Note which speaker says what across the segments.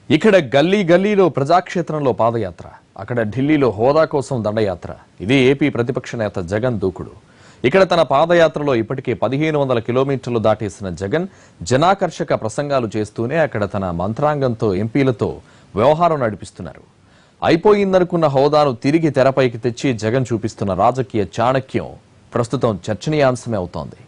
Speaker 1: ఇక్కడ గల్లీ గల్లీలో ప్రజాక్షేత్రంలో పాదయాత్ర అక్కడ ఢిల్లీలో హోదా కోసం దండయాత్ర ఇది ఏపీ ప్రతిపక్ష నేత జగన్ దూకుడు ఇక్కడ తన పాదయాత్రలో ఇప్పటికే పదిహేను వందల కిలోమీటర్లు దాటేసిన జగన్ జనాకర్షక ప్రసంగాలు చేస్తూనే అక్కడ తన మంత్రాంగంతో ఎంపీలతో వ్యవహారం నడిపిస్తున్నారు అయిపోయిందనుకున్న హోదాను తిరిగి తెరపైకి తెచ్చి జగన్ చూపిస్తున్న రాజకీయ చాణక్యం ప్రస్తుతం చర్చనీయాంశమే అవుతోంది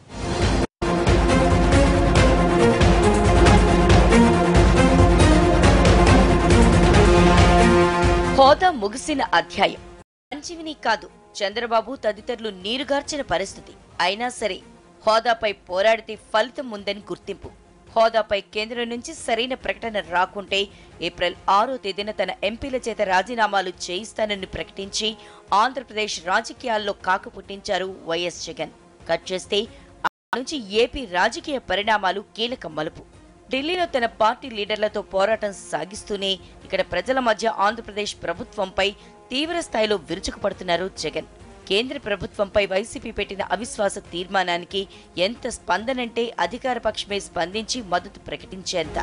Speaker 2: హోదా ముగిసిన అధ్యాయం సంజీవిని కాదు చంద్రబాబు తదితరులు నీరుగార్చిన పరిస్థితి అయినా సరే హోదాపై పోరాడితే ఫలితం ఉందని గుర్తింపు హోదాపై కేంద్రం నుంచి సరైన ప్రకటన రాకుంటే ఏప్రిల్ ఆరో తేదీన తన ఎంపీల చేత రాజీనామాలు చేయిస్తానని ప్రకటించి ఆంధ్రప్రదేశ్ రాజకీయాల్లో కాకు పుట్టించారు వైఎస్ జగన్ కట్ చేస్తే ఆ నుంచి ఏపీ రాజకీయ పరిణామాలు కీలక మలుపు ఢిల్లీలో తన పార్టీ లీడర్లతో పోరాటం సాగిస్తూనే ఇక్కడ ప్రజల మధ్య ఆంధ్రప్రదేశ్ ప్రభుత్వంపై తీవ్ర స్థాయిలో విరుచుకుపడుతున్నారు జగన్ కేంద్ర ప్రభుత్వంపై వైసీపీ పెట్టిన అవిశ్వాస తీర్మానానికి ఎంత స్పందనంటే అధికార పక్షమే స్పందించి మద్దతు ప్రకటించేంత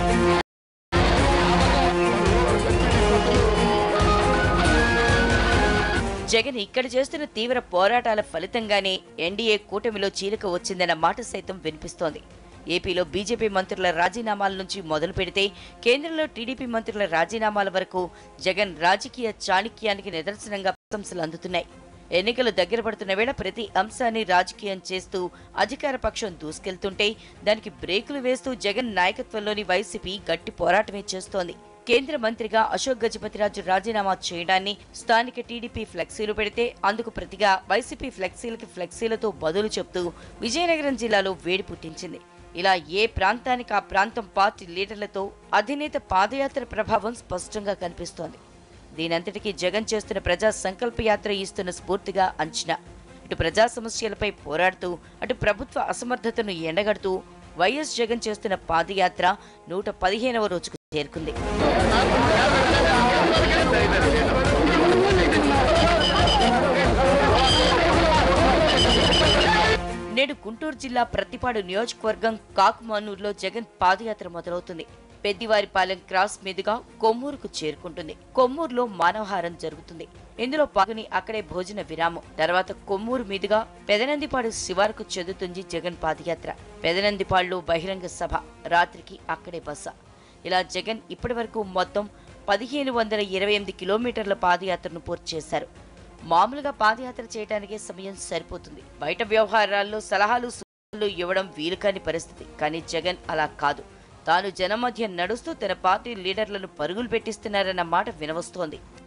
Speaker 2: జగన్ ఇక్కడ చేస్తున్న తీవ్ర పోరాటాల ఫలితంగానే ఎన్డీఏ కూటమిలో చీలిక వచ్చిందన్న మాట సైతం వినిపిస్తోంది ఏపీలో బీజేపీ మంత్రుల రాజీనామాల నుంచి మొదలు పెడితే కేంద్రంలో టీడీపీ మంత్రుల రాజీనామాల వరకు జగన్ రాజకీయ చాణక్యానికి నిదర్శనంగా ప్రశంసలు అందుతున్నాయి ఎన్నికలు దగ్గర పడుతున్న వేళ ప్రతి అంశాన్ని రాజకీయం చేస్తూ అధికార పక్షం దూసుకెళ్తుంటే దానికి బ్రేకులు వేస్తూ జగన్ నాయకత్వంలోని వైసీపీ గట్టి పోరాటమే చేస్తోంది కేంద్ర మంత్రిగా అశోక్ గజపతిరాజు రాజీనామా చేయడాన్ని స్థానిక టీడీపీ ఫ్లెక్సీలు పెడితే అందుకు ప్రతిగా వైసీపీ ఫ్లెక్సీలకి ఫ్లెక్సీలతో బదులు చెప్తూ విజయనగరం జిల్లాలో వేడి పుట్టించింది ఇలా ఏ ప్రాంతానికి ఆ ప్రాంతం పార్టీ లీడర్లతో అధినేత పాదయాత్ర ప్రభావం స్పష్టంగా కనిపిస్తోంది దీనంతటికీ జగన్ చేస్తున్న ప్రజా సంకల్ప యాత్ర ఇస్తున్న స్ఫూర్తిగా అంచనా ఇటు ప్రజా సమస్యలపై పోరాడుతూ అటు ప్రభుత్వ అసమర్థతను ఎండగడుతూ వైఎస్ జగన్ చేస్తున్న పాదయాత్ర నూట పదిహేనవ రోజుకు చేరుకుంది నేడు గుంటూరు జిల్లా ప్రతిపాడు నియోజకవర్గం కాకుమానూరులో జగన్ పాదయాత్ర మొదలవుతుంది పెద్దివారిపాలెం క్రాస్ మీదుగా కొమ్మూరుకు చేరుకుంటుంది కొమ్మూరులో మానవహారం జరుగుతుంది ఇందులో పాల్గొని అక్కడే భోజన విరామం తర్వాత కొమ్మూరు మీదుగా పెదనందిపాడు శివారుకు చెందుతుంది జగన్ పాదయాత్ర పెదనందిపాడులో బహిరంగ సభ రాత్రికి అక్కడే బస ఇలా జగన్ ఇప్పటి వరకు మొత్తం పదిహేను వందల ఇరవై ఎనిమిది కిలోమీటర్ల పాదయాత్రను పూర్తి చేశారు మామూలుగా పాదయాత్ర చేయడానికే సమయం సరిపోతుంది బయట వ్యవహారాల్లో సలహాలు సూచనలు ఇవ్వడం వీలు కాని పరిస్థితి కానీ జగన్ అలా కాదు తాను జనం మధ్య నడుస్తూ తన పార్టీ లీడర్లను పరుగులు పెట్టిస్తున్నారన్న మాట వినవస్తోంది